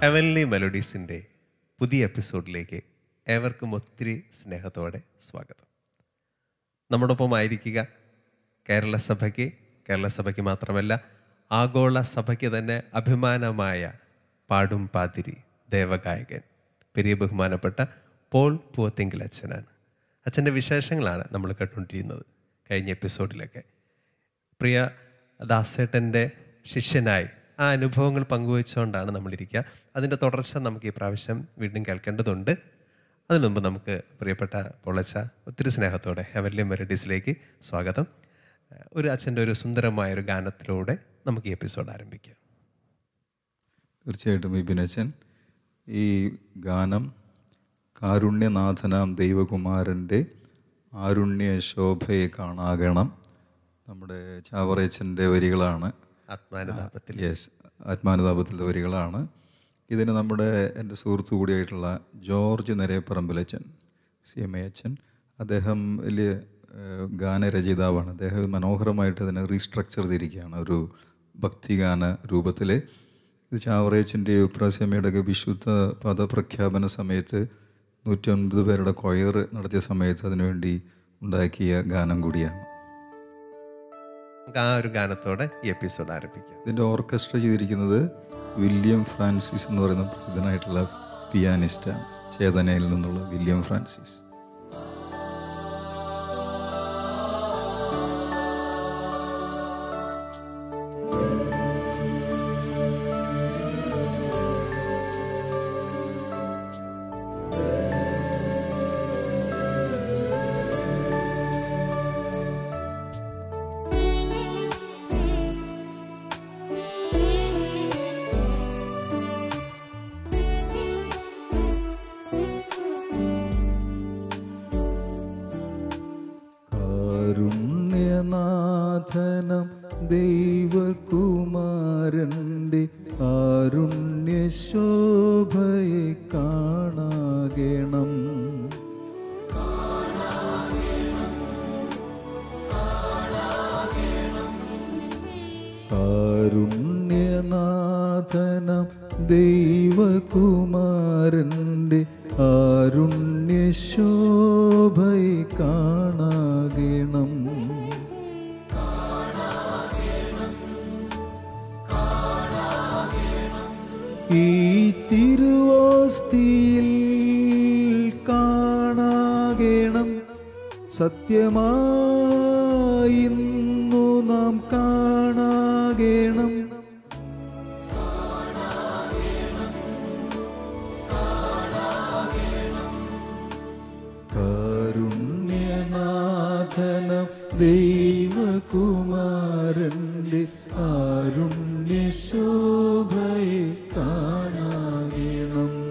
heavenly മെലഡീസിൻ്റെ പുതിയ എപ്പിസോഡിലേക്ക് ഏവർക്കും ഒത്തിരി സ്നേഹത്തോടെ സ്വാഗതം നമ്മോടൊപ്പം ആയിരിക്കുക കേരള സഭയ്ക്ക് കേരള സഭയ്ക്ക് മാത്രമല്ല ആഗോള സഭയ്ക്ക് തന്നെ അഭിമാനമായ പാടും പാതിരി ദേവഗായകൻ പെരിയ ബഹുമാനപ്പെട്ട പോൾ പൂവത്തിങ്കിൽ അച്ഛനാണ് അച്ഛൻ്റെ വിശേഷങ്ങളാണ് നമ്മൾ കേട്ടുകൊണ്ടിരിക്കുന്നത് കഴിഞ്ഞ എപ്പിസോഡിലൊക്കെ പ്രിയ ദാസേട്ടൻ്റെ ശിഷ്യനായി ആ അനുഭവങ്ങൾ പങ്കുവച്ചുകൊണ്ടാണ് നമ്മളിരിക്കുക അതിൻ്റെ തുടർച്ച നമുക്ക് ഈ പ്രാവശ്യം വീണ്ടും കേൾക്കേണ്ടതുണ്ട് അതിനു മുമ്പ് നമുക്ക് പ്രിയപ്പെട്ട പൊളച്ച ഒത്തിരി സ്നേഹത്തോടെ ഹെവൻലി മെലഡീസിലേക്ക് സ്വാഗതം ഒരു അച്ഛൻ്റെ ഒരു സുന്ദരമായ ഒരു ഗാനത്തിലൂടെ നമുക്ക് ഈ എപ്പിസോഡ് ആരംഭിക്കാം തീർച്ചയായിട്ടും വിപിനച്ചൻ ഈ ഗാനം കാരുണ്യനാഥനാം ദൈവകുമാരൻ്റെ ആരുണ്യ ശോഭയെ കാണാകണം നമ്മുടെ ചാവറേച്ചൻ്റെ വരികളാണ് ആത്മാനുതാപത്തിൽ യെസ് ആത്മാനുതാപത്തിലെ വരികളാണ് ഇതിന് നമ്മുടെ എൻ്റെ സുഹൃത്തു കൂടിയായിട്ടുള്ള ജോർജ് നിരയപ്പറമ്പിലച്ചൻ സി എം എ അച്ഛൻ അദ്ദേഹം വലിയ ഏഹ്, ഗാനരചയിതാവാണ് അദ്ദേഹം മനോഹരമായിട്ട് അതിനെ റീസ്ട്രക്ചർ ചെയ്തിരിക്കുകയാണ് ഒരു ഭക്തിഗാന രൂപത്തിൽ ഇത് ചാവറേച്ചൻ്റെ ഉപ്രാസ്യമയുടെയൊക്കെ വിശുദ്ധ പദപ്രഖ്യാപന സമയത്ത് നൂറ്റൊൻപത് പേരുടെ കൊയർ നടത്തിയ സമയത്ത് അതിനുവേണ്ടി ഉണ്ടാക്കിയ ഗാനം കൂടിയാണ് നമുക്ക് ആ ഒരു ഗാനത്തോടെ ഈ എപ്പിസോഡ് ആരംഭിക്കാം ഇതിൻ്റെ ഓർക്കസ്ട്ര ചെയ്തിരിക്കുന്നത് വില്യം ഫ്രാൻസിസ് എന്ന് പറയുന്ന പ്രസിദ്ധനായിട്ടുള്ള പിയാനിസ്റ്റാണ് ചേതനയിൽ നിന്നുള്ള വില്യം ഫ്രാൻസിസ് കാരുണ്യനാഥനം ദൈവകുമാരൻ്റെ കാരുണ്യശോഭയെ കാണാകണം കാരുണ്യനാഥനം ദൈവകുമാരൻ്റെ കാരുണ്യശോഭയെ കാണാകണം ഈ തിരുവോസ്തിയിൽ കാണാകണം സത്യമായിന്നു നാം കാണാകണം കാരുണ്യനാഥനം ദൈവകുമാരൻ്റെ കാരുണ്യശോഭയെ കാണാകണം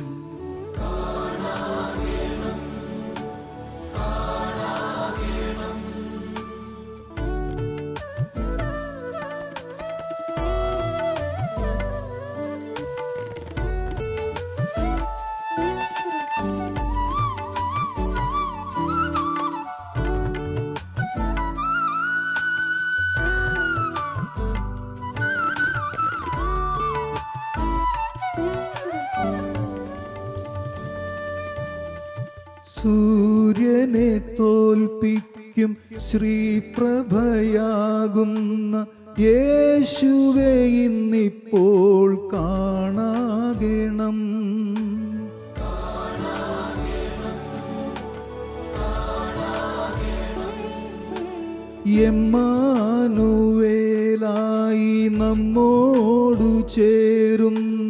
സൂര്യനെ തോൽപ്പിക്കും ശ്രീപ്രഭയാകുന്ന യേശുവെ ഇന്നിപ്പോൾ കാണാകണം എമ്മാനുവേലായി നമ്മോടു ചേരുന്ന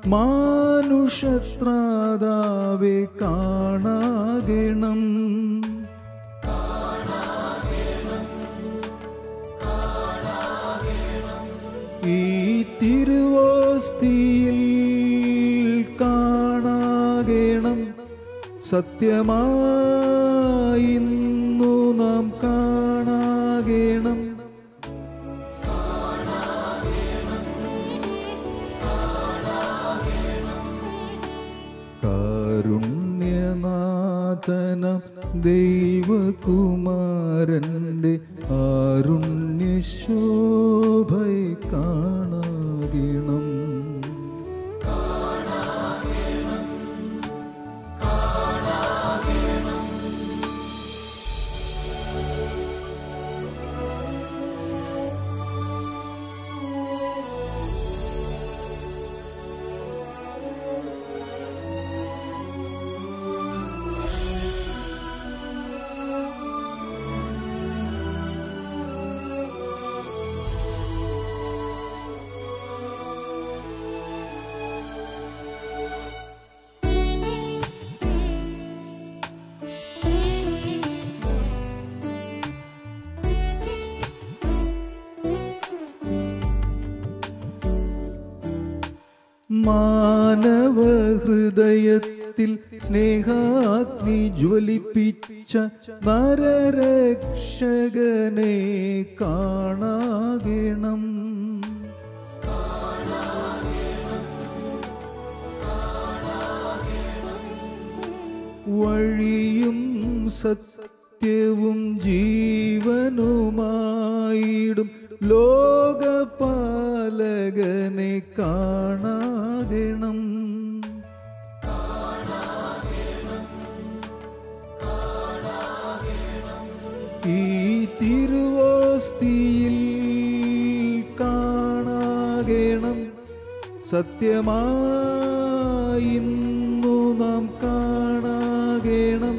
മാനുഷത്രാതാവെ കാണാകണം ഈ തിരുവോസ്തിയിൽ കാണാകണം സത്യമായിന്നു നാം കാണാകണം കാരുണ്യനാഥനം ദൈവകുമാരൻ്റെ ആരുണ്യശോഭയെ കാണാകണം മാനവ ഹൃദയത്തിൽ സ്നേഹാഗ്നി ജ്വലിപ്പിച്ച നരരക്ഷകനെ കാണാകണം വഴിയും സത്യവും ജീവനുമായിടും ലോകപാലകനെ കാണാകണം ഈ തിരുവോസ്തിയിൽ കാണാകണം സത്യമായിന്നു നാം കാണാകണം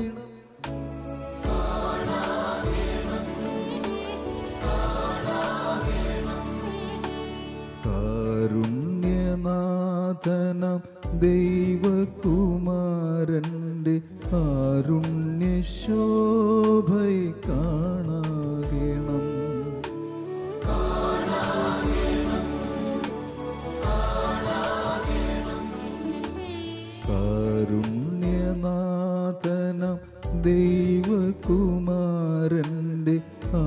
കാരുണ്യനാഥനം ദൈവകുമാരൻ്റെ കാരുണ്യശോഭൈ കാണാകണം കാരുണ്യനാഥനം ദൈവകുമാരൻ്റെ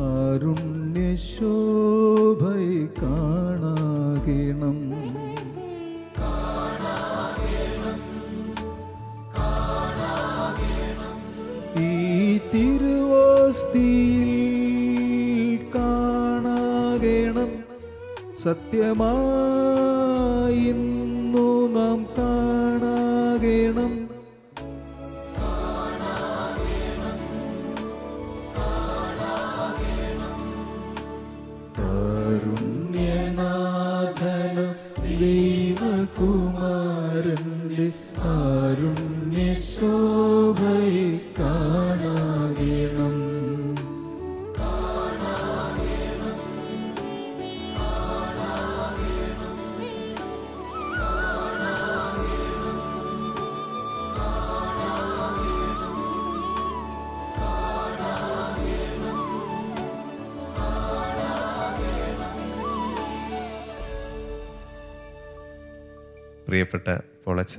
കാരുണ്യശോഭൈ കാണാകണം ഈ തിരുവോസ്തിയിൽ കാണാകണം സത്യമായിന്നു നാം കാണാകണം കാരുണ്യനാഥനം ദൈവകുമാരൻ്റെ കാരുണ്യശോഭൈ കാണാകണം പ്രിയപ്പെട്ട പൊളച്ച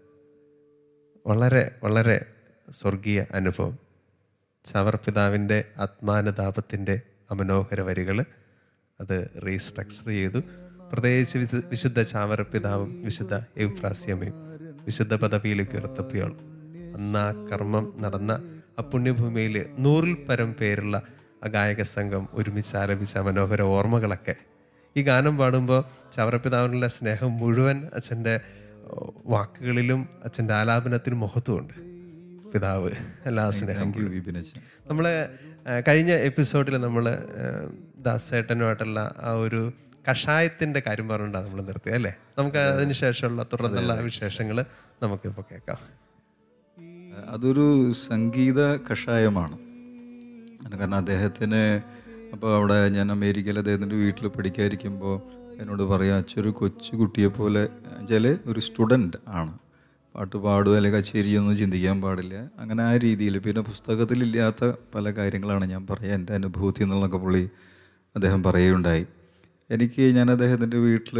വളരെ വളരെ സ്വർഗീയ അനുഭവം ചവർപിതാവിൻ്റെ ആത്മാനുതാപത്തിൻ്റെ അമനോഹര വരികൾ അത് റീസ്ട്രക്ചർ ചെയ്തു പ്രത്യേകിച്ച് വിശു- വിശുദ്ധ ചാവറപിതാവും വിശുദ്ധ എവ്രാസ്യമയും വിശുദ്ധ പദവിയിലേക്ക് ഉയർത്തപ്പോൾ അന്ന് ആ കർമ്മം നടന്ന ആ പുണ്യഭൂമിയിൽ നൂറിൽ പരം പേരുള്ള ആ ഗായക സംഘം ഒരുമിച്ച് ആലപിച്ച ആ മനോഹര ഓർമ്മകളൊക്കെ ഈ ഗാനം പാടുമ്പോൾ ചവറപിതാവിനുള്ള സ്നേഹം മുഴുവൻ അച്ഛൻ്റെ വാക്കുകളിലും അച്ഛൻ്റെ ആലാപനത്തിനും മഹത്വമുണ്ട് പിതാവ് എല്ലാ സ്നേഹം താങ്ക് യു വിപിനച്ചൻ നമ്മൾ കഴിഞ്ഞ എപ്പിസോഡിൽ നമ്മൾ ദാസേട്ടനുമായിട്ടുള്ള ആ ഒരു കഷായത്തിൻ്റെ കാര്യം പറഞ്ഞിട്ടാണ് നമ്മൾ നിർത്തിയത് അല്ലേ നമുക്ക് അതിന് ശേഷമുള്ള തുടർന്നുള്ള വിശേഷങ്ങൾ നമുക്കിപ്പോൾ കേൾക്കാം അതൊരു സംഗീത കഷായമാണ് കാരണം അദ്ദേഹത്തിന് അപ്പോൾ അവിടെ ഞാൻ അമേരിക്കയിൽ അദ്ദേഹത്തിൻ്റെ വീട്ടിൽ പഠിക്കാതിരിക്കുമ്പോൾ എന്നോട് പറയാം അച്ഛൊരു കൊച്ചു കുട്ടിയെ പോലെ വെച്ചാൽ ഒരു സ്റ്റുഡൻറ്റ് ആണ് പാട്ട് പാടുക അല്ലെങ്കിൽ കച്ചേരിയൊന്നും ചിന്തിക്കാൻ പാടില്ല അങ്ങനെ ആ രീതിയിൽ പിന്നെ പുസ്തകത്തിലില്ലാത്ത പല കാര്യങ്ങളാണ് ഞാൻ പറയുക എൻ്റെ അനുഭവത്തിൽ നിന്നുള്ളതൊക്കെ പുള്ളി അദ്ദേഹം പറയുകയുണ്ടായി എനിക്ക് ഞാൻ അദ്ദേഹത്തിൻ്റെ വീട്ടിൽ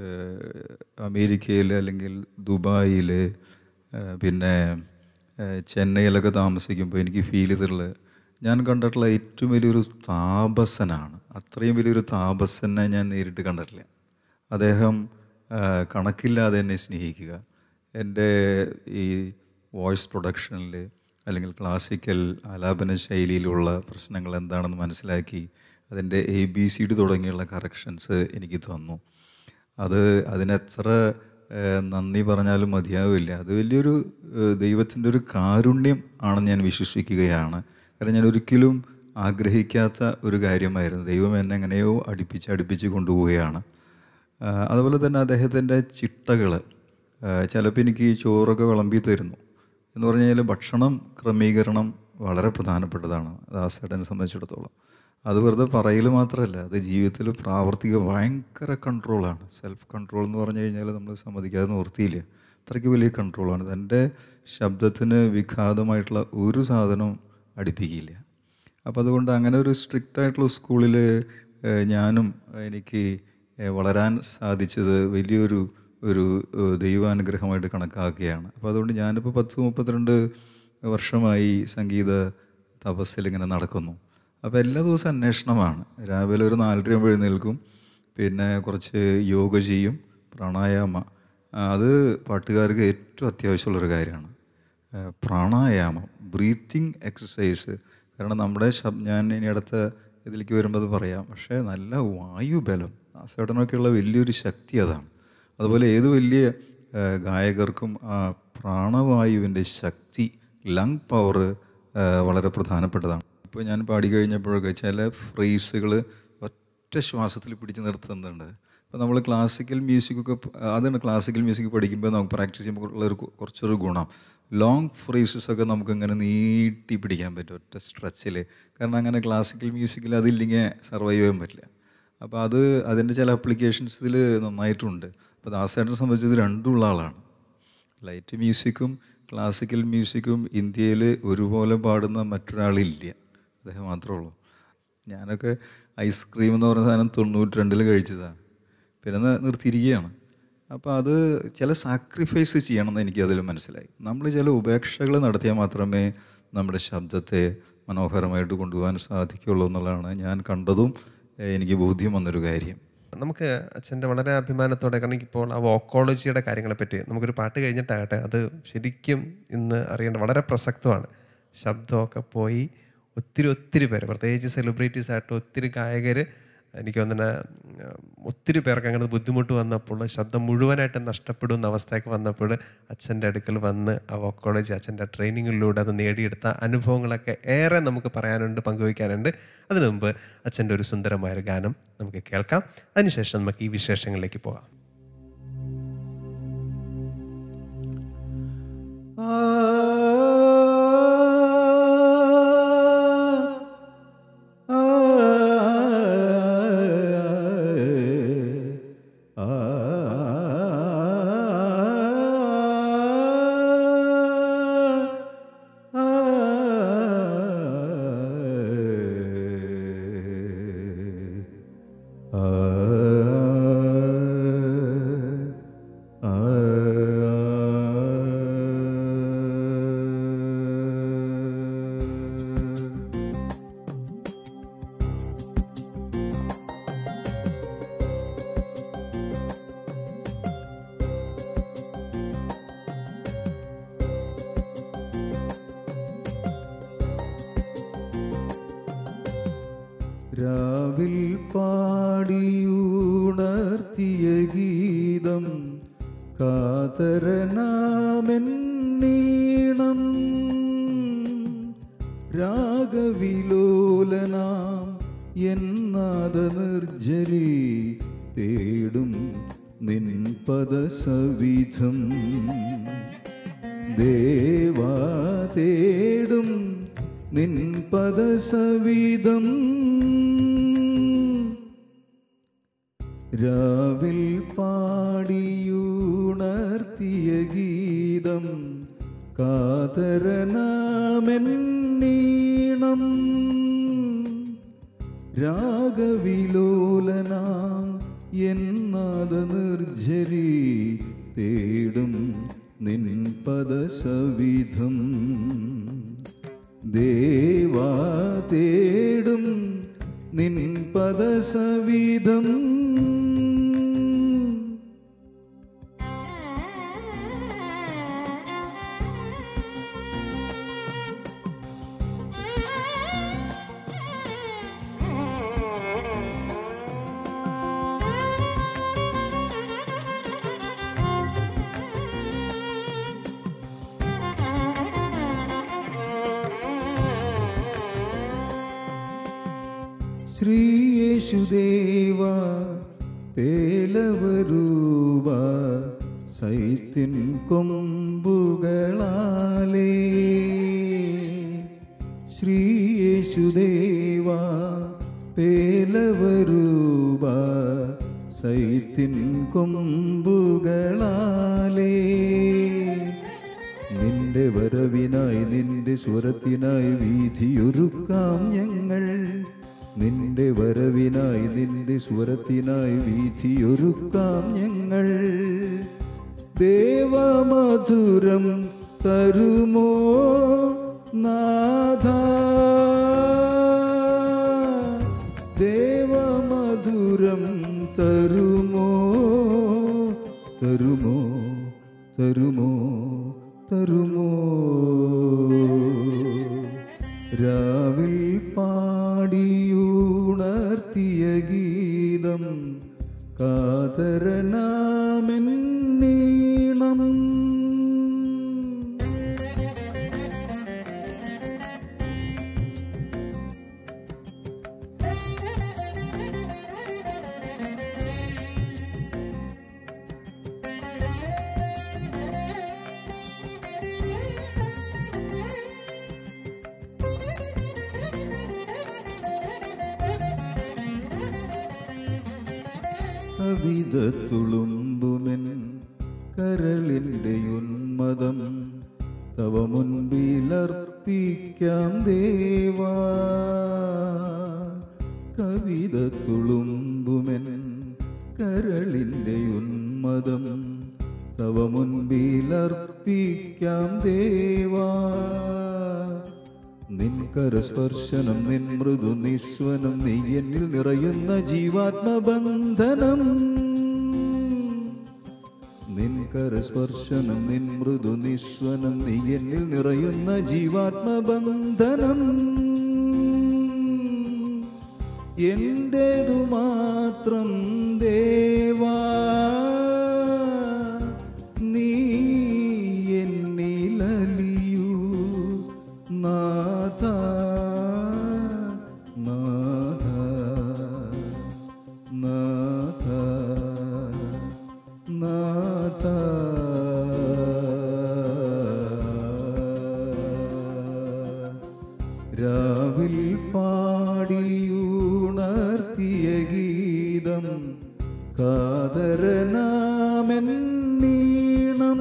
അമേരിക്കയിൽ അല്ലെങ്കിൽ ദുബായിൽ പിന്നെ ഏഹ് ചെന്നൈയിലൊക്കെ താമസിക്കുമ്പോൾ എനിക്ക് ഫീൽ ചെയ്തിട്ടുള്ളത് ഞാൻ കണ്ടിട്ടുള്ള ഏറ്റവും വലിയൊരു താപസനാണ് അത്രയും വലിയൊരു താപസനെ ഞാൻ നേരിട്ട് കണ്ടിട്ടില്ല അദ്ദേഹം ഏഹ് കണക്കില്ലാതെ എന്നെ സ്നേഹിക്കുക എൻ്റെ ഈ വോയിസ് പ്രൊഡക്ഷനിൽ അല്ലെങ്കിൽ ക്ലാസിക്കൽ ആലാപന ശൈലിയിലുള്ള പ്രശ്നങ്ങൾ എന്താണെന്ന് മനസ്സിലാക്കി അതിൻ്റെ എ ബി സി ഡി തുടങ്ങിയുള്ള കറക്ഷൻസ് എനിക്ക് തന്നു അത് അതിനെത്ര ഏഹ്, നന്ദി പറഞ്ഞാലും മതിയാവില്ല അത് വലിയൊരു ദൈവത്തിൻ്റെ ഒരു കാരുണ്യം ആണെന്ന് ഞാൻ വിശ്വസിക്കുകയാണ് കാരണം ഞാൻ ഒരിക്കലും ആഗ്രഹിക്കാത്ത ഒരു കാര്യമായിരുന്നു ദൈവം എന്നെ എങ്ങനെയോ അടുപ്പിച്ച് അടുപ്പിച്ച് കൊണ്ടുപോവുകയാണ് ആ, അതുപോലെ തന്നെ അദ്ദേഹത്തിൻ്റെ ചിട്ടകൾ ചിലപ്പോൾ എനിക്ക് ഈ ചോറൊക്കെ വിളമ്പി തരുന്നു എന്ന് പറഞ്ഞു കഴിഞ്ഞാൽ ഭക്ഷണം ക്രമീകരണം വളരെ പ്രധാനപ്പെട്ടതാണ് ദാസേട്ടനെ സംബന്ധിച്ചിടത്തോളം അത് വെറുതെ പറയൽ മാത്രമല്ല അത് ജീവിതത്തിൽ പ്രാവർത്തിക ഭയങ്കര കൺട്രോളാണ് സെൽഫ് കൺട്രോൾ എന്ന് പറഞ്ഞു കഴിഞ്ഞാൽ നമ്മൾ സമ്മതിക്കാതെ നിവൃത്തിയില്ല അത്രയ്ക്ക് വലിയ കൺട്രോളാണ് തൻ്റെ ശബ്ദത്തിന് വിഘാതമായിട്ടുള്ള ഒരു സാധനവും അടുപ്പിക്കില്ല അപ്പോൾ അതുകൊണ്ട് അങ്ങനെ ഒരു സ്ട്രിക്റ്റ് ആയിട്ടുള്ള സ്കൂളിൽ ഞാനും എനിക്ക് ഏഹ്, വളരാൻ സാധിച്ചത് വലിയൊരു ഒരു ഏഹ്, ദൈവാനുഗ്രഹമായിട്ട് കണക്കാക്കുകയാണ് അപ്പോൾ അതുകൊണ്ട് ഞാനിപ്പോൾ പത്ത് മുപ്പത്തിരണ്ട് വർഷമായി സംഗീത തപസ്സിൽ ഇങ്ങനെ നടക്കുന്നു അപ്പോൾ എല്ലാ ദിവസവും അന്വേഷണമാണ് രാവിലെ ഒരു നാലര ആകുമ്പോൾ എഴുന്നേൽക്കും പിന്നെ കുറച്ച് യോഗ ചെയ്യും പ്രാണായാമ ആ, അത് പാട്ടുകാർക്ക് ഏറ്റവും അത്യാവശ്യമുള്ളൊരു കാര്യമാണ് ഏഹ് പ്രാണായാമം ബ്രീത്തിങ് എക്സസൈസ് കാരണം നമ്മുടെ ശബ് ഞാൻ ഇനി അടുത്ത ഇതിലേക്ക് വരുമ്പോൾ അത് പറയാം പക്ഷേ നല്ല വായുബലം ആസേട്ടനൊക്കെയുള്ള വലിയൊരു ശക്തി അതാണ് അതുപോലെ ഏത് വലിയ ഏഹ് ഗായകർക്കും ആ പ്രാണവായുവിൻ്റെ ശക്തി ലങ് പവർ വളരെ പ്രധാനപ്പെട്ടതാണ് ഇപ്പോൾ ഞാൻ പാടി കഴിഞ്ഞപ്പോഴൊക്കെ ചില ഫ്രേസുകൾ ഒറ്റ ശ്വാസത്തിൽ പിടിച്ച് നിർത്തുന്നുണ്ട് ഇപ്പോൾ നമ്മൾ ക്ലാസിക്കൽ മ്യൂസിക്കൊക്കെ പ- അതാണ് ക്ലാസിക്കൽ മ്യൂസിക് പഠിക്കുമ്പോൾ നമുക്ക് പ്രാക്ടീസ് ചെയ്യുമ്പോൾ ഉള്ളൊരു കു- കുറച്ചൊരു ഗുണം ലോങ് ഫ്രേസസ് ഒക്കെ നമുക്ക് ഇങ്ങനെ നീട്ടി പിടിക്കാൻ പറ്റും ഒറ്റ സ്ട്രെച്ചിൽ കാരണം അങ്ങനെ ക്ലാസിക്കൽ മ്യൂസിക്കിൽ അതില്ലെങ്കിൽ സർവൈവ് ചെയ്യാൻ പറ്റില്ല അപ്പോൾ അത് അതിൻ്റെ ചില അപ്ലിക്കേഷൻസ് ഇതിൽ നന്നായിട്ടുണ്ട് അപ്പോൾ ദാസേട്ടനെ സംബന്ധിച്ച് ഇത് രണ്ടുമുള്ള ആളാണ് ലൈറ്റ് മ്യൂസിക്കും ക്ലാസിക്കൽ മ്യൂസിക്കും ഇന്ത്യയിൽ ഒരുപോലെ പാടുന്ന മറ്റൊരാളില്ല അദ്ദേഹം മാത്രമേ ഉള്ളൂ ഞാനൊക്കെ ഐസ്ക്രീം എന്ന് പറഞ്ഞ സാധനം തൊണ്ണൂറ്റി രണ്ടിൽ കഴിച്ചതാണ് പിന്നെ നി- നിർത്തിയിരിക്കുകയാണ് അപ്പോൾ അത് ചില സാക്രിഫൈസ് ചെയ്യണമെന്ന് എനിക്ക് അതിൽ മനസ്സിലായി നമ്മൾ ചില ഉപേക്ഷകൾ നടത്തിയാൽ മാത്രമേ നമ്മുടെ ശബ്ദത്തെ മനോഹരമായിട്ട് കൊണ്ടുപോകാൻ സാധിക്കുകയുള്ളൂ എന്നുള്ളതാണ് ഞാൻ കണ്ടതും ഏഹ്, എനിക്ക് ബോധ്യം വന്നൊരു കാര്യം നമുക്ക് അച്ഛൻ്റെ വളരെ അഭിമാനത്തോടെ കാരണം ഇപ്പോൾ ആ വോക്കോളജിയുടെ കാര്യങ്ങളെ പറ്റി നമുക്കൊരു പാട്ട് കഴിഞ്ഞിട്ടാകട്ടെ അത് ശരിക്കും ഇന്ന് അറിയേണ്ട വളരെ പ്രസക്തമാണ് ശബ്ദമൊക്കെ പോയി ഒത്തിരി ഒത്തിരി പേര് പ്രത്യേകിച്ച് സെലിബ്രിറ്റീസ് ആയിട്ട് ഒത്തിരി ഗായകർ എനിക്ക് തോന്നുന്ന ഒത്തിരി പേർക്ക് അങ്ങനെ ബുദ്ധിമുട്ട് വന്നപ്പോൾ ശബ്ദം മുഴുവനായിട്ട് നഷ്ടപ്പെടുന്ന അവസ്ഥയൊക്കെ വന്നപ്പോൾ അച്ഛൻ്റെ അടുക്കൽ വന്ന് ആ വോക്കോളജി അച്ഛൻ്റെ ട്രെയിനിങ്ങിലൂടെ അത് നേടിയെടുത്ത അനുഭവങ്ങളൊക്കെ ഏറെ നമുക്ക് പറയാനുണ്ട് പങ്കുവയ്ക്കാനുണ്ട് അതിനു മുമ്പ് അച്ഛൻ്റെ ഒരു സുന്ദരമായൊരു ഗാനം നമുക്ക് കേൾക്കാം അതിനുശേഷം നമുക്ക് ഈ വിശേഷങ്ങളിലേക്ക് പോകാം രാവിൽ പാടിയുണർത്തിയ ഗീതം കാതരനാമെന്നീണം രാഗവിലോലനാം എന്നാദ നിർജ്ജലി തേടും നിൻ പദസവിധം ദേവാ തേടും നിൻ പദസവിധം രാവിൽ പാടിയുണർത്തിയ ഗീതം കാതരനാമെന്നീണം രാഗവിലോലനാം എന്നാദ നിർജ്ജരി തേടും നിൻ പദസവിധം ദേവാ തേടും നിൻ പദസവിധം ശ്രീയേശുദേവ പേലവരൂപ സൈത്തിൻ കൊമ്പുകളാലേ ശ്രീയേശുദേവ പേലവരൂപ സൈത്തിൻ കൊമ്പുകളാലേ നിന്റെ വരവിനായി നിന്റെ സ്വരത്തിനായി വീതിയൊരുക്കാം ഞങ്ങൾ നിന്റെ വരവിനായി നിന്റെ സ്വരത്തിനായി വീതിയൊരുക്കാം ഞങ്ങൾ ദേവമധുരം തരുമോ നാഥ ദേവമധുരം തരുമോ തരുമോ തരുമോ തരുമോ രാവിൽ പാടിയുണർത്തിയ ഗീതം കാതരനാമെന്നീണം കവിത തുളുമ്പുമെൻ കരളിൻ്റെ ഉന്മദം തവ മുൻപിലർപ്പിക്കാം ദേവാ കവിത തുളുമ്പുമെൻ കരളിൻ്റെ ഉന്മദം തവ മുൻപിലർപ്പിക്കാം ദേവാ നിൻ കരസ്പർശനം നിൻ മൃദു നിസ്വനം നീ എന്നിൽ നിറയുന്ന ജീവാത്മബന്ധനം നിൻ കരസ്പർശനം നിൻ മൃദു നിസ്വനം നീ എന്നിൽ നിറയുന്ന ജീവാത്മബന്ധനം എന്റേതു മാത്രം ദേവാ നീ എന്നിലലിയൂ നാഥ നാഥ നാഥ നാഥ രാവിൽ പാടിയുണർത്തിയ ഗീതം കാതരനാമെന്നീണം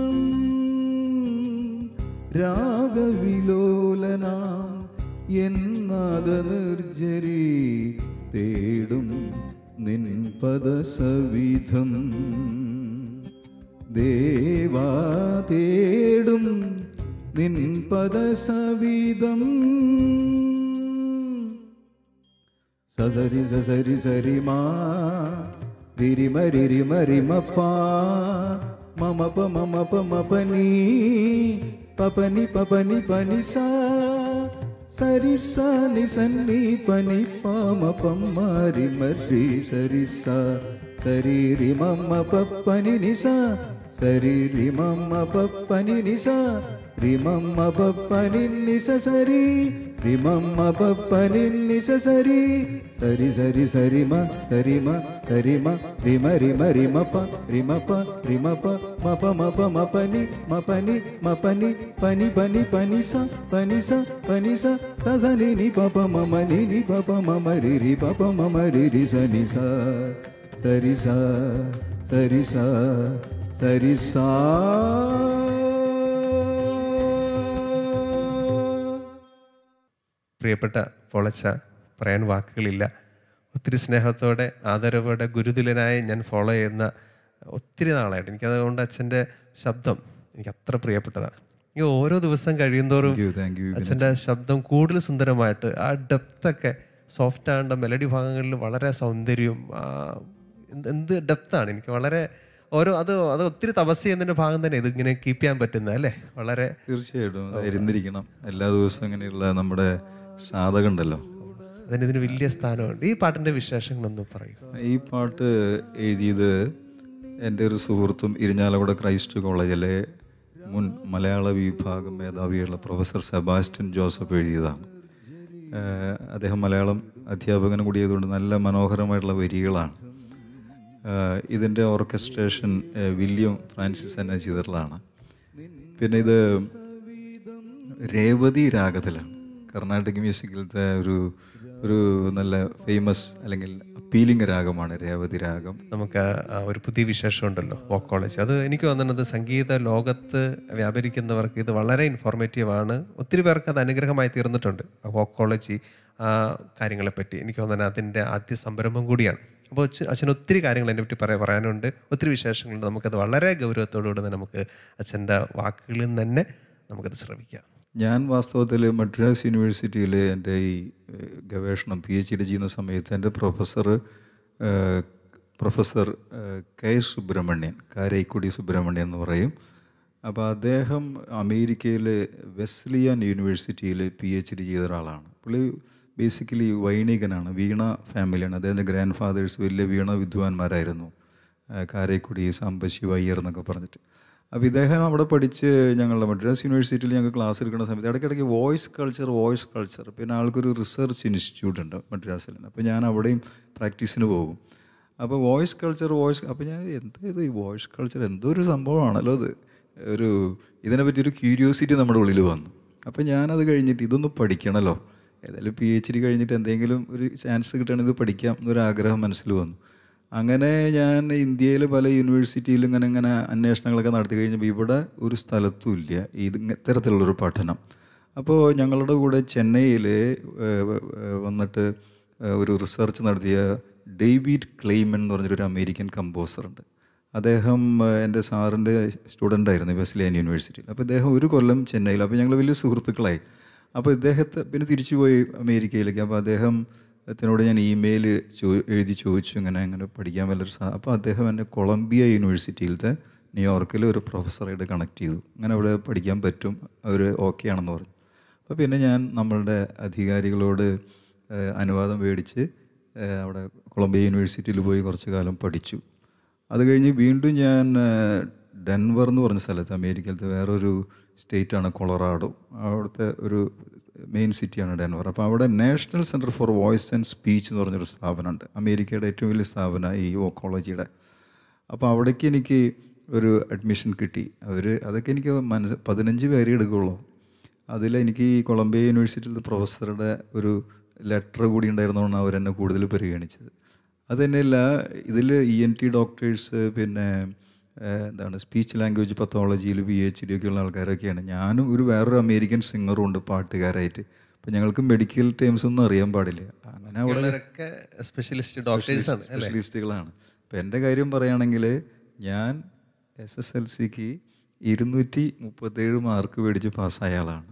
രാഗവിലോലനാം എന്നാദ നിർജരി തേടും നിൻ പദസവിധം ദേവാ തേടും നിൻ പദസവിധം സസരി സസരി സരി മാ രിരി മരി മരി മപ്പ മമ പ മമ പ മപനി പപനി പപനി പനി സാ സരി സ നി സന്നി പനി പമ പമ്മരി മരി സരി സ സരി രി മമ്മ പപ്പനി നി സ സരി രി മമ്മ പപ്പനി നി സ രി മമ്മ പപ്പനി നി സ സരി രി മമ്മ പപ്പനി നി സ സരി സരി സരി സരി മ സരി മ സരി മ രി മ രി മ രി മ പ രി മ പ രി മ പ മ പ മ പ മ പനി മ പനി മ പനി പനി പനി പനി സ പനി സ പനി സ സ സ നി നി പ പ മ മ നി നി പ പ മ മ രി രി പ പ മ മ രി രി സ നി സ സരി സ സരി സ സരി സ പ്രിയപ്പെട്ട പൊളച്ച പറയാൻ വാക്കുകളില്ല ഒത്തിരി സ്നേഹത്തോടെ ആദരവോടെ ഗുരുതുലനായി ഞാൻ ഫോളോ ചെയ്യുന്ന ഒത്തിരി നാളായിട്ട് എനിക്കതുകൊണ്ട് അച്ഛൻ്റെ ശബ്ദം എനിക്ക് അത്ര പ്രിയപ്പെട്ടതാണ് ഈ ഓരോ ദിവസം കഴിയുന്തോറും Thank you, thank you, അച്ഛൻ്റെ ശബ്ദം കൂടുതൽ സുന്ദരമായിട്ട് ആ ഡെപ്തൊക്കെ സോഫ്റ്റ് ആണ്ട മെലഡി ഭാഗങ്ങളിൽ വളരെ സൗന്ദര്യവും ആ, എന്ത് എന്ത് ഡെപ്താണ് എനിക്ക് വളരെ ഓരോ അത് അത് ഒത്തിരി തപസ് ചെയ്യുന്നതിൻ്റെ ഭാഗം തന്നെ ഇതിങ്ങനെ കീപ്പ് ചെയ്യാൻ പറ്റുന്നത് അല്ലേ വളരെ തീർച്ചയായിട്ടും ഇരുന്നിരിക്കണം എല്ലാ ദിവസവും ഇങ്ങനെയുള്ള നമ്മുടെ സാധകം ഉണ്ടല്ലോ അതിന് ഇതിന് വലിയ സ്ഥാനമുണ്ട് ഈ പാട്ടിന്റെ വിശേഷങ്ങളൊന്ന് പറയൂ ഈ പാട്ട് എഴുതിയത് എൻ്റെ ഒരു സുഹൃത്തും ഇരിഞ്ഞാലക്കുട ക്രൈസ്റ്റ് കോളേജിലെ മുൻ മലയാള വിഭാഗം മേധാവിയുള്ള പ്രൊഫസർ സെബാസ്റ്റ്യൻ ജോസഫ് എഴുതിയതാണ് ഏഹ് അദ്ദേഹം മലയാളം അധ്യാപകനും കൂടിയതുകൊണ്ട് നല്ല മനോഹരമായിട്ടുള്ള വരികളാണ് ഏഹ് ഇതിൻ്റെ ഓർക്കസ്ട്രേഷൻ ഏഹ് വില്യം ഫ്രാൻസിസ് തന്നെ ചെയ്തിട്ടുള്ളതാണ് പിന്നെ ഇത് രേവതി രാഗത്തിലാണ് കർണാട്ടിക് മ്യൂസിക്കിലത്തെ ഒരു ഒരു നല്ല ഫേമസ് അല്ലെങ്കിൽ അപ്പീലിംഗ് രാഗമാണ് രേവതി രാഗം നമുക്ക് ആ ഒരു പുതിയ വിശേഷം ഉണ്ടല്ലോ വോക്കോളജി അത് എനിക്ക് തോന്നുന്നത് സംഗീത ലോകത്ത് വ്യാപരിക്കുന്നവർക്ക് ഇത് വളരെ ഇൻഫോർമേറ്റീവ് ആണ് ഒത്തിരി പേർക്ക് അത് അനുഗ്രഹമായി തീർന്നിട്ടുണ്ട് വോക്കോളജി ആ കാര്യങ്ങളെപ്പറ്റി എനിക്ക് തോന്നുന്നത് അതിൻ്റെ ആദ്യ സംരംഭം കൂടിയാണ് അപ്പോൾ അച്ഛൻ അച്ഛൻ ഒത്തിരി കാര്യങ്ങൾ അതിനെ പറ്റി പറയാൻ പറയാനുണ്ട് ഒത്തിരി വിശേഷങ്ങളുണ്ട് നമുക്കത് വളരെ ഗൗരവത്തോടുകൂടി തന്നെ നമുക്ക് അച്ഛൻ്റെ വാക്കുകളിൽ നിന്ന് തന്നെ നമുക്കത് ശ്രമിക്കാം ഞാൻ വാസ്തവത്തിൽ മദ്രാസ് യൂണിവേഴ്സിറ്റിയിൽ എൻ്റെ ഈ ഏഹ്, ഗവേഷണം പി എച്ച് ഡി ചെയ്യുന്ന സമയത്ത് എൻ്റെ പ്രൊഫസർ ഏഹ്, പ്രൊഫസർ ഏഹ്, കെ സുബ്രഹ്മണ്യൻ കാരൈക്കുടി സുബ്രഹ്മണ്യൻ എന്ന് പറയും അപ്പോൾ അദ്ദേഹം അമേരിക്കയിലെ വെസ്ലിയൻ യൂണിവേഴ്സിറ്റിയിൽ പി എച്ച് ഡി ചെയ്ത ഒരാളാണ് പുള്ളി ബേസിക്കലി വൈണികനാണ് വീണ ഫാമിലിയാണ് അദ്ദേഹത്തിൻ്റെ ഗ്രാൻഡ് ഫാദേഴ്സ് വലിയ വീണ വിദ്വാൻമാരായിരുന്നു ആ, കാരൈക്കുടി സാമ്പശിവ അയ്യർ എന്നൊക്കെ പറഞ്ഞിട്ട് അപ്പോൾ ഇദ്ദേഹം അവിടെ പഠിച്ച് ഞങ്ങളുടെ മദ്രാസ് യൂണിവേഴ്സിറ്റിയിൽ ഞങ്ങൾ ക്ലാസ് എടുക്കുന്ന സമയത്ത് ഇടയ്ക്കിടയ്ക്ക് വോയിസ് കൾച്ചർ വോയിസ് കൾച്ചർ പിന്നെ ആൾക്കൊരു റിസർച്ച് ഇൻസ്റ്റിറ്റ്യൂട്ട് ഉണ്ട് മദ്രാസിൽ അപ്പോൾ ഞാൻ അവിടെയും പ്രാക്ടീസിന് പോകും അപ്പോൾ വോയിസ് കൾച്ചർ വോയിസ് അപ്പോൾ ഞാൻ എന്താ ഇത് ഈ വോയിസ് കൾച്ചർ എന്തോ ഒരു സംഭവമാണല്ലോ അത് ഒരു ഇതിനെപ്പറ്റി ഒരു ക്യൂരിയോസിറ്റി നമ്മുടെ ഉള്ളിൽ വന്നു അപ്പോൾ ഞാനത് കഴിഞ്ഞിട്ട് ഇതൊന്ന് പഠിക്കണമല്ലോ ഏതായാലും പി എച്ച് ഡി കഴിഞ്ഞിട്ട് എന്തെങ്കിലും ഒരു ചാൻസ് കിട്ടുകയാണെങ്കിൽ ഇത് പഠിക്കാം എന്നൊരു ആഗ്രഹം മനസ്സിൽ വന്നു അങ്ങനെ ഞാൻ ഇന്ത്യയിൽ പല യൂണിവേഴ്സിറ്റിയിലും ഇങ്ങനെ ഇങ്ങനെ അന്വേഷണങ്ങളൊക്കെ നടത്തി കഴിഞ്ഞപ്പോൾ ഇവിടെ ഒരു സ്ഥലത്തും ഇല്ല ഇത് ഇങ്ങ- ഇത്തരത്തിലുള്ളൊരു പഠനം അപ്പോൾ ഞങ്ങളുടെ കൂടെ ചെന്നൈയിൽ വന്നിട്ട് ഏഹ്, ഒരു റിസർച്ച് നടത്തിയ ഡേവിഡ് ക്ലെയ്മൻ എന്ന് പറഞ്ഞൊരു അമേരിക്കൻ കമ്പോസറുണ്ട് അദ്ദേഹം ഏഹ്, എൻ്റെ സാറിൻ്റെ സ്റ്റുഡൻ്റ് ആയിരുന്നു വെസ്ലിയൻ യൂണിവേഴ്സിറ്റിയിൽ അപ്പോൾ ഇദ്ദേഹം ഒരു കൊല്ലം ചെന്നൈയിൽ അപ്പോൾ ഞങ്ങൾ വലിയ സുഹൃത്തുക്കളായി അപ്പോൾ ഇദ്ദേഹത്തെ പിന്നെ തിരിച്ചു പോയി അമേരിക്കയിലേക്ക് അപ്പോൾ അദ്ദേഹം ത്തിനോട് ഞാൻ ഇമെയിൽ ചോ എഴുതി ചോദിച്ചു ഇങ്ങനെ ഇങ്ങനെ പഠിക്കാൻ വല്ലൊരു സാ അപ്പോൾ അദ്ദേഹം എന്നെ കൊളംബിയ യൂണിവേഴ്സിറ്റിയിലത്തെ ന്യൂയോർക്കിൽ ഒരു പ്രൊഫസറായിട്ട് കണക്ട് ചെയ്തു അങ്ങനെ അവിടെ പഠിക്കാൻ പറ്റും അവർ ഓക്കെ ആണെന്ന് പറഞ്ഞു അപ്പോൾ പിന്നെ ഞാൻ നമ്മളുടെ അധികാരികളോട് ഏഹ്, അനുവാദം മേടിച്ച് ഏഹ്, അവിടെ കൊളംബിയ യൂണിവേഴ്സിറ്റിയിൽ പോയി കുറച്ച് കാലം പഠിച്ചു അത് കഴിഞ്ഞ് വീണ്ടും ഞാൻ ഏഹ്, ഡെൻവർ എന്ന് പറഞ്ഞ സ്ഥലത്ത് അമേരിക്കയിലത്തെ വേറൊരു സ്റ്റേറ്റാണ് കൊളറാഡോ അവിടുത്തെ ഒരു മെയിൻ സിറ്റിയാണ് ഡെൻവർ അപ്പോൾ അവിടെ national centre for voice and speech എന്ന് പറഞ്ഞൊരു സ്ഥാപനമുണ്ട് അമേരിക്കയുടെ ഏറ്റവും വലിയ സ്ഥാപനം ഈ വോക്കോളജിയുടെ അപ്പോൾ അവിടേക്ക് എനിക്ക് ഒരു അഡ്മിഷൻ കിട്ടി അവർ അതൊക്കെ എനിക്ക് മനസ്സ് പതിനഞ്ച് പേരെ എടുക്കുകയുള്ളൂ അതിൽ എനിക്ക് ഈ കൊളംബിയ യൂണിവേഴ്സിറ്റിയിലെ പ്രൊഫസറുടെ ഒരു ലെറ്റർ കൂടി ഉണ്ടായിരുന്നതുകൊണ്ടാണ് അവരെന്നെ കൂടുതൽ പരിഗണിച്ചത് അത് തന്നെയല്ല ഇതിൽ ഇ എൻ ടി ഡോക്ടേഴ്സ് പിന്നെ ഏഹ്, എന്താണ് സ്പീച്ച് ലാംഗ്വേജ് പത്തോളജിയിൽ പി എച്ച് ഡി ഒക്കെ ഉള്ള ആൾക്കാരൊക്കെയാണ് ഞാനും ഒരു വേറൊരു അമേരിക്കൻ സിംഗറും ഉണ്ട് പാട്ടുകാരായിട്ട് അപ്പം ഞങ്ങൾക്ക് മെഡിക്കൽ ടേംസ് ഒന്നും അറിയാൻ പാടില്ല അങ്ങനെ അവിടെ ഉള്ളവരൊക്കെ സ്പെഷ്യലിസ്റ്റ് ഡോക്ടേഴ്സ് ആണ് അല്ലേ സ്പെഷ്യലിസ്റ്റുകളാണ് ഇപ്പം എൻ്റെ കാര്യം പറയുകയാണെങ്കിൽ ഞാൻ എസ് എസ് എൽ സിക്ക് ഇരുന്നൂറ്റി മുപ്പത്തേഴ് മാർക്ക് മേടിച്ച് പാസ്സായ ആളാണ്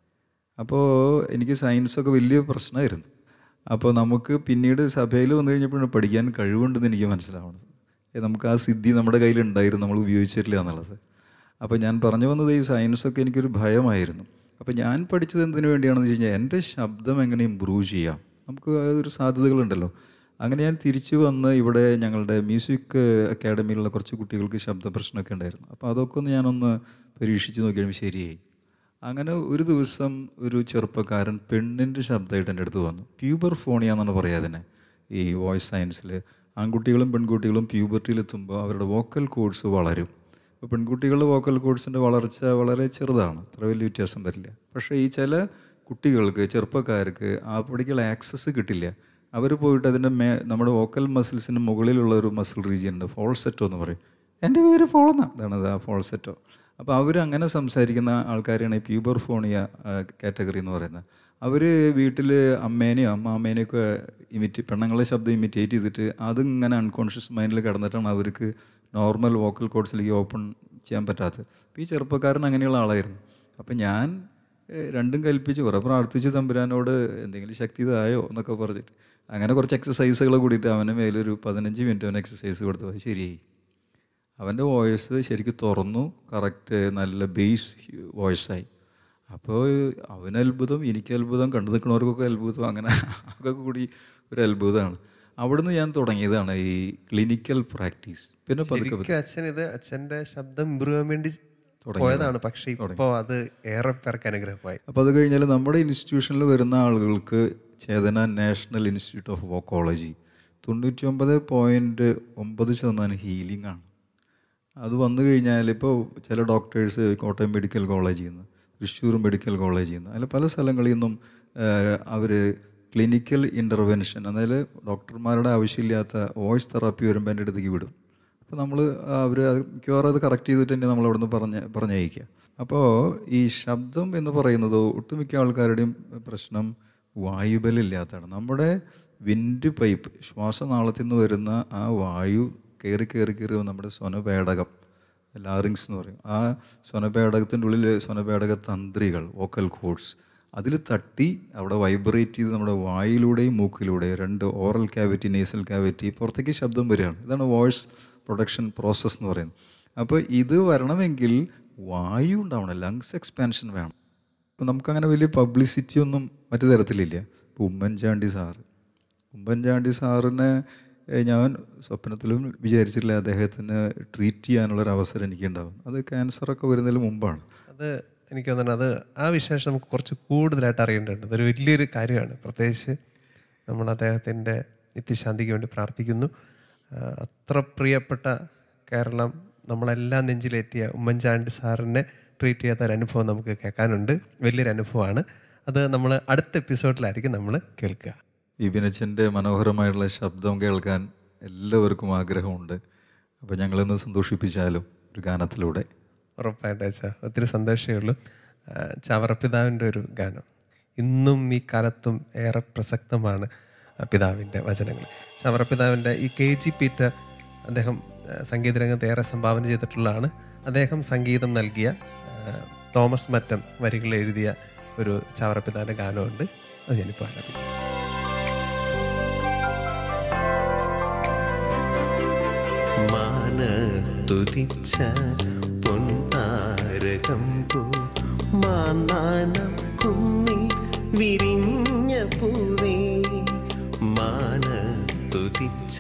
അപ്പോൾ എനിക്ക് സയൻസൊക്കെ വലിയ പ്രശ്നമായിരുന്നു അപ്പോൾ നമുക്ക് പിന്നീട് സഭയിൽ വന്നു കഴിഞ്ഞപ്പോഴാണ് പഠിക്കാൻ കഴിവുണ്ടെന്ന് എനിക്ക് മനസ്സിലാവുന്നത് ഏ, നമുക്ക് ആ സിദ്ധി നമ്മുടെ കയ്യിലുണ്ടായിരുന്നു നമ്മൾ ഉപയോഗിച്ചിട്ടില്ല എന്നുള്ളത് അപ്പോൾ ഞാൻ പറഞ്ഞു വന്നത് ഈ സയൻസൊക്കെ എനിക്കൊരു ഭയമായിരുന്നു അപ്പോൾ ഞാൻ പഠിച്ചത് എന്തിനു വേണ്ടിയാണെന്ന് വെച്ച് കഴിഞ്ഞാൽ എൻ്റെ ശബ്ദം എങ്ങനെ ഇമ്പ്രൂവ് ചെയ്യാം നമുക്ക് അതൊരു സാധ്യതകളുണ്ടല്ലോ അങ്ങനെ ഞാൻ തിരിച്ചു വന്ന് ഇവിടെ ഞങ്ങളുടെ മ്യൂസിക് അക്കാഡമിയിലുള്ള കുറച്ച് കുട്ടികൾക്ക് ശബ്ദ പ്രശ്നമൊക്കെ ഉണ്ടായിരുന്നു അപ്പോൾ അതൊക്കെ ഒന്ന് ഞാനൊന്ന് പരീക്ഷിച്ച് നോക്കിയപ്പോൾ ശരിയായി അങ്ങനെ ഒരു ദിവസം ഒരു ചെറുപ്പക്കാരൻ പെണ്ണിൻ്റെ ശബ്ദമായിട്ട് എൻ്റെ അടുത്ത് വന്നു പ്യൂബർ ഫോണിയ എന്നാണ് പറയുക അതിനെ ഈ വോയിസ് സയൻസിൽ ആൺകുട്ടികളും പെൺകുട്ടികളും പ്യൂബർട്ടിയിലെത്തുമ്പോൾ അവരുടെ വോക്കൽ കോഡ്സ് വളരും അപ്പോൾ പെൺകുട്ടികളുടെ വോക്കൽ കോഡ്സിൻ്റെ വളർച്ച വളരെ ചെറുതാണ് അത്ര വലിയ വ്യത്യാസം വരില്ല പക്ഷേ ഈ ചില കുട്ടികൾക്ക് ചെറുപ്പക്കാർക്ക് ആ പൊടിക്കുള്ള ആക്സസ് കിട്ടില്ല അവർ പോയിട്ട് അതിൻ്റെ മേ നമ്മുടെ വോക്കൽ മസിൽസിന് മുകളിലുള്ള ഒരു മസിൽ റീജിയൻ ഉണ്ട് ഫോൾസെറ്റോ എന്ന് പറയും എൻ്റെ പേര് പോളെന്ന അതാണ് അത് ആ ഫോൾസെറ്റോ അപ്പോൾ അവർ അങ്ങനെ സംസാരിക്കുന്ന ആൾക്കാരെയാണ് ഈ പ്യൂബർ ഫോണിയ കാറ്റഗറി എന്ന് പറയുന്നത് അവർ വീട്ടിൽ അമ്മേനെയോ അമ്മാമ്മേനെയൊക്കെ ഇമിറ്റ് പെണ്ണുങ്ങളെ ശബ്ദം ഇമിറ്റേറ്റ് ചെയ്തിട്ട് അതിങ്ങനെ അൺകോൺഷ്യസ് മൈൻഡിൽ കിടന്നിട്ടാണ് അവർക്ക് നോർമൽ വോക്കൽ കോഡ്സിലേക്ക് ഓപ്പൺ ചെയ്യാൻ പറ്റാത്തത് അപ്പോൾ ഈ ചെറുപ്പക്കാരൻ അങ്ങനെയുള്ള ആളായിരുന്നു അപ്പം ഞാൻ ഏഹ്, രണ്ടും കൽപ്പിച്ച് കുറേ പ്രാർത്ഥിച്ച് തമ്പുരാനോട് എന്തെങ്കിലും ശക്തി ഇതായോ എന്നൊക്കെ പറഞ്ഞിട്ട് അങ്ങനെ കുറച്ച് എക്സസൈസുകൾ കൂടിയിട്ട് അവന് മേലൊരു പതിനഞ്ച് മിനിറ്റ് അവന് എക്സസൈസ് കൊടുത്തു അത് ശരിയായി അവൻ്റെ വോയിസ് ശരിക്കും തുറന്നു കറക്റ്റ് നല്ല ബേസ് വോയിസായി അപ്പോൾ അവന് അത്ഭുതം എനിക്ക് അത്ഭുതം കണ്ടു നിൽക്കുന്നവർക്കൊക്കെ അത്ഭുതം അങ്ങനെ ഒക്കെ കൂടി ഒരു അത്ഭുതമാണ് അവിടുന്ന് ഞാൻ തുടങ്ങിയതാണ് ഈ ക്ലിനിക്കൽ പ്രാക്ടീസ് പിന്നെ പതുക്കെ ശരിക്കും അച്ഛൻ ഇത് അച്ഛന്റെ ശബ്ദം ഇമ്പ്രൂവ് ചെയ്യാൻ വേണ്ടി പോയതാണ് പക്ഷെ ഇപ്പോ അത് ഏറെ പേർക്ക് അനുഗ്രഹമായി അപ്പോൾ അത് കഴിഞ്ഞാൽ നമ്മുടെ ഇൻസ്റ്റിറ്റ്യൂഷനിൽ വരുന്ന ആളുകൾക്ക് Chetana national institute of vocology തൊണ്ണൂറ്റി ഒമ്പത് പോയിൻറ്റ് ഒമ്പത് ശതമാനം ഹീലിംഗ് ആണ് അത് വന്നു കഴിഞ്ഞാൽ ഇപ്പോൾ ചില ഡോക്ടേഴ്സ് കോട്ടയം മെഡിക്കൽ കോളേജിൽ നിന്ന് തൃശ്ശൂർ മെഡിക്കൽ കോളേജിൽ നിന്ന് അതിൽ പല സ്ഥലങ്ങളിൽ നിന്നും അവർ ക്ലിനിക്കൽ ഇൻ്റർവെൻഷൻ അതായത് ഡോക്ടർമാരുടെ ആവശ്യമില്ലാത്ത വോയിസ് തെറാപ്പി വരുമ്പോൾ എൻ്റെ അടുത്തേക്ക് വിടും അപ്പോൾ നമ്മൾ അവർ മിക്കവാറും അത് കറക്റ്റ് ചെയ്തിട്ട് തന്നെ നമ്മൾ അവിടുന്ന് പറഞ്ഞ് പറഞ്ഞയക്കുക അപ്പോൾ ഈ ശബ്ദം എന്ന് പറയുന്നത് ഒട്ടുമിക്ക ആൾക്കാരുടെയും പ്രശ്നം വായുബലില്ലാത്തതാണ് നമ്മുടെ വിൻഡ് പൈപ്പ് ശ്വാസനാളത്തിൽ നിന്ന് വരുന്ന ആ വായു കയറി കയറി കയറി വന്ന് നമ്മുടെ സ്വനപേടകം ലാറിങ്സ് എന്ന് പറയും ആ സ്വനപേടകത്തിൻ്റെ ഉള്ളിൽ സ്വനപേടക തന്ത്രികൾ വോക്കൽ കോഡ്സ് അതിൽ തട്ടി അവിടെ വൈബ്രേറ്റ് ചെയ്ത് നമ്മുടെ വായിലൂടെയും മൂക്കിലൂടെയും രണ്ട് ഓറൽ ക്യാവിറ്റി നേസൽ ക്യാവിറ്റി പുറത്തേക്ക് ശബ്ദം വരികയാണ് ഇതാണ് വോയിസ് പ്രൊഡക്ഷൻ പ്രോസസ്സ് എന്ന് പറയുന്നത് അപ്പോൾ ഇത് വരണമെങ്കിൽ വായു ഉണ്ടാവണം ലങ്സ് എക്സ്പാൻഷൻ വേണം അപ്പോൾ നമുക്കങ്ങനെ വലിയ പബ്ലിസിറ്റി ഒന്നും മറ്റു തരത്തിലില്ല ഇപ്പോൾ ഉമ്മൻചാണ്ടി സാറ് ഉമ്മൻചാണ്ടി സാറിനെ ഏഹ്, ഞാൻ സ്വപ്നത്തിലും വിചാരിച്ചിട്ടില്ല അദ്ദേഹത്തിന് ട്രീറ്റ് ചെയ്യാനുള്ളൊരു അവസരം എനിക്കുണ്ടാവും അത് ക്യാൻസറൊക്കെ വരുന്നതിന് മുമ്പാണ് അത് എനിക്ക് തോന്നുന്നത് അത് ആ വിശേഷം നമുക്ക് കുറച്ച് കൂടുതലായിട്ട് അറിയേണ്ടതുണ്ട് അതൊരു വലിയൊരു കാര്യമാണ് പ്രത്യേകിച്ച് നമ്മൾ അദ്ദേഹത്തിൻ്റെ നിത്യശാന്തിക്ക് വേണ്ടി പ്രാർത്ഥിക്കുന്നു ആ, അത്ര പ്രിയപ്പെട്ട കേരളം നമ്മളെല്ലാം നെഞ്ചിലേറ്റിയ ഉമ്മൻചാണ്ടി സാറിനെ ട്രീറ്റ് ചെയ്യാത്ത ഒരു അനുഭവം നമുക്ക് കേൾക്കാനുണ്ട് വലിയൊരു അനുഭവമാണ് അത് നമ്മൾ അടുത്ത എപ്പിസോഡിലായിരിക്കും നമ്മൾ കേൾക്കുക വിപിനച്ചൻ്റെ മനോഹരമായിട്ടുള്ള ശബ്ദം കേൾക്കാൻ എല്ലാവർക്കും ആഗ്രഹമുണ്ട് അപ്പോൾ ഞങ്ങളൊന്ന് സന്തോഷിപ്പിച്ചാലും ഒരു ഗാനത്തിലൂടെ ഉറപ്പായിട്ട് അച്ഛാ ഒത്തിരി സന്തോഷമേ ഉള്ളൂ ആ, ചവറപ്പിതാവിൻ്റെ ഒരു ഗാനം ഇന്നും ഈ കാലത്തും ഏറെ പ്രസക്തമാണ് ആ പിതാവിൻ്റെ വചനങ്ങൾ ചവറപ്പിതാവിൻ്റെ ഈ കെ ജി പീറ്റർ അദ്ദേഹം ആ, സംഗീത രംഗത്ത് ഏറെ സംഭാവന ചെയ്തിട്ടുള്ളതാണ് അദ്ദേഹം സംഗീതം നൽകിയ ആ, തോമസ് മറ്റം വരികൾ എഴുതിയ ഒരു ചവറപ്പിതാവിൻ്റെ ഗാനമുണ്ട് അത് ഞാനിപ്പോൾ ആലപിക്കാം മാനത്തുതിച്ച പൊൻതാരകം പോ മാനാനം കുന്നിൽ വിരിഞ്ഞ പൂവേ മാനത്തുതിച്ച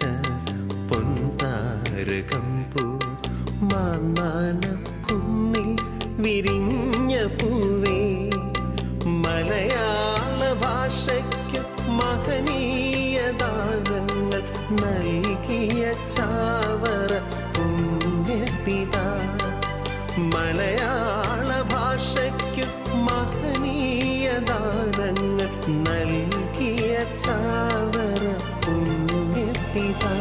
പൊൻതാരകം പോ മാനാനം കുന്നിൽ വിരിഞ്ഞ പൂവേ മലയാള ഭാഷയ്ക്ക് മഹനീയ ദാനങ്ങൾ നൽകിയ ചാവറ പുണ്യപിതാ മലയാള ഭാഷയ്ക്ക് മഹനീയ ദാനങ്ങൾ നൽകിയ ചാവറ പുണ്യപിതാ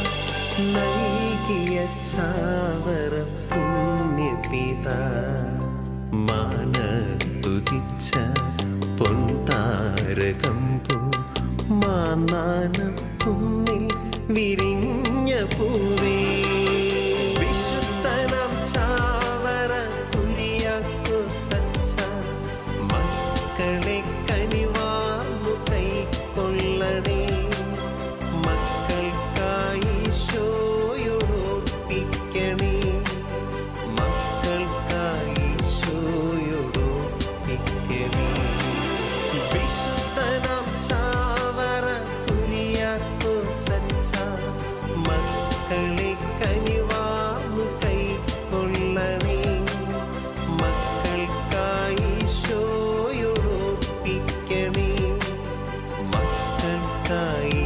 നൽകിയ ചാവറ പുണ്യപിതാ മാനത്തുതിച്ച പൊൻതാരകം പോ മാനാനം കുന്നിൽ വിരിഞ്ഞ പൂവേ വിശുദ്ധനം ചാവറ കുരിയാക്കോ സച്ച മക്കളെ കനിവാർന്നു കൈക്കൊള്ളണേ മക്കൾക്കായി ഷോയോടൊപ്പിക്കണേ മക്കൾക്കായി ഷോയോടൊപ്പിക്കണേ വിശുദ്ധനം ചാവറ കുരിയാക്കോ സച്ച മക്കളെ കനിവാർന്നു കൈക്കൊള്ളണേ മക്കൾക്കായി ഷോയോടൊപ്പിക്കണേ മക്കൾക്കായി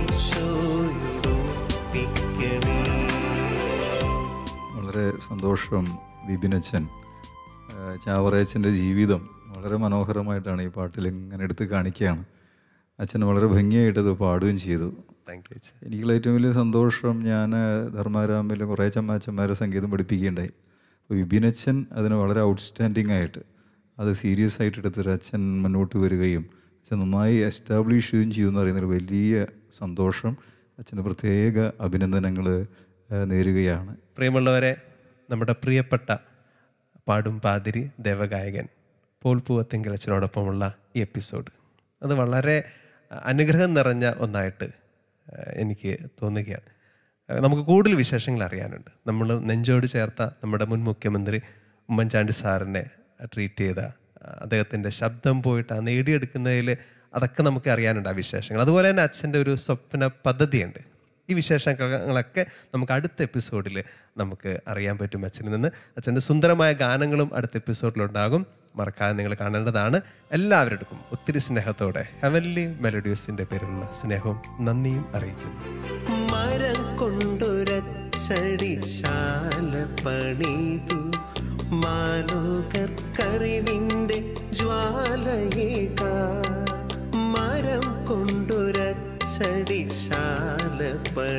ഷോയോടൊപ്പിക്കണേ വളരെ സന്തോഷം വിപിനച്ചൻ ഏഹ് ചാവറയച്ചൻ്റെ ജീവിതം വളരെ മനോഹരമായിട്ടാണ് ഈ പാട്ടിൽ ഇങ്ങനെ എടുത്ത് കാണിക്കുകയാണ് അച്ഛൻ വളരെ ഭംഗിയായിട്ട് അത് പാടുകയും ചെയ്തു താങ്ക് യു അച്ഛാ എനിക്കുള്ള ഏറ്റവും വലിയ സന്തോഷം ഞാൻ ധർമാരാമിൽ കുറേ ചമ്മാച്ചന്മാരെ സംഗീതം പഠിപ്പിക്കുകയുണ്ടായി അപ്പോൾ വിപിനച്ചൻ അതിന് വളരെ ഔട്ട്സ്റ്റാൻഡിങ് ആയിട്ട് അത് സീരിയസ് ആയിട്ട് എടുത്തിട്ട് അച്ഛൻ മുന്നോട്ട് വരികയും അച്ഛൻ നന്നായി എസ്റ്റാബ്ലിഷ് ചെയ്യുകയും ചെയ്യുമെന്ന് പറയുന്നൊരു വലിയ സന്തോഷം അച്ഛന് പ്രത്യേക അഭിനന്ദനങ്ങൾ നേരുകയാണ് പ്രിയമുള്ളവരെ നമ്മുടെ പ്രിയപ്പെട്ട പാടും പാതിരി ദേവഗായകൻ പോൾ പൂവത്തിങ്കൽ അച്ഛനോടൊപ്പമുള്ള ഈ എപ്പിസോഡ് അത് വളരെ അനുഗ്രഹം നിറഞ്ഞ ഒന്നായിട്ട് ആ, എനിക്ക് തോന്നുകയാണ് ആ, നമുക്ക് കൂടുതൽ വിശേഷങ്ങൾ അറിയാനുണ്ട് നമ്മൾ നെഞ്ചോട് ചേർത്ത നമ്മുടെ മുൻ മുഖ്യമന്ത്രി ഉമ്മൻചാണ്ടി സാറിനെ ട്രീറ്റ് ചെയ്ത ആ, അദ്ദേഹത്തിൻ്റെ ശബ്ദം പോയിട്ട് ആ നേടിയെടുക്കുന്നതിൽ അതൊക്കെ നമുക്ക് അറിയാനുണ്ട് ആ വിശേഷങ്ങൾ അതുപോലെ തന്നെ അച്ഛൻ്റെ ഒരു സ്വപ്ന പദ്ധതിയുണ്ട് ഈ വിശേഷങ്ങളൊക്കെ നമുക്ക് അടുത്ത എപ്പിസോഡിൽ നമുക്ക് അറിയാൻ പറ്റും അച്ഛനിൽ നിന്ന് അച്ഛൻ്റെ സുന്ദരമായ ഗാനങ്ങളും അടുത്ത എപ്പിസോഡിലുണ്ടാകും മറക്കാതെ നിങ്ങൾ കാണേണ്ടതാണ് എല്ലാവരുടെക്കും ഒത്തിരി സ്നേഹത്തോടെ ഹെവൻലി മെലഡ്യൂസിൻ്റെ പേരിലുള്ള സ്നേഹവും നന്ദിയും അറിയിക്കുന്നു മരം കൊണ്ടൊരച്ചടി ശാല പണിതു മാലോകർ കറിവിന്റെ ജ്വാലയേക മരം കൊണ്ടൊരച്ചടി ശാല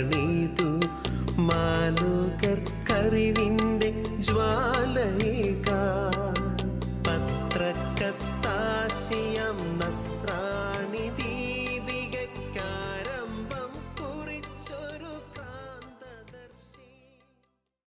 പണിതു മാലോകർ കറിവിന്റെ ജ്വാലയേക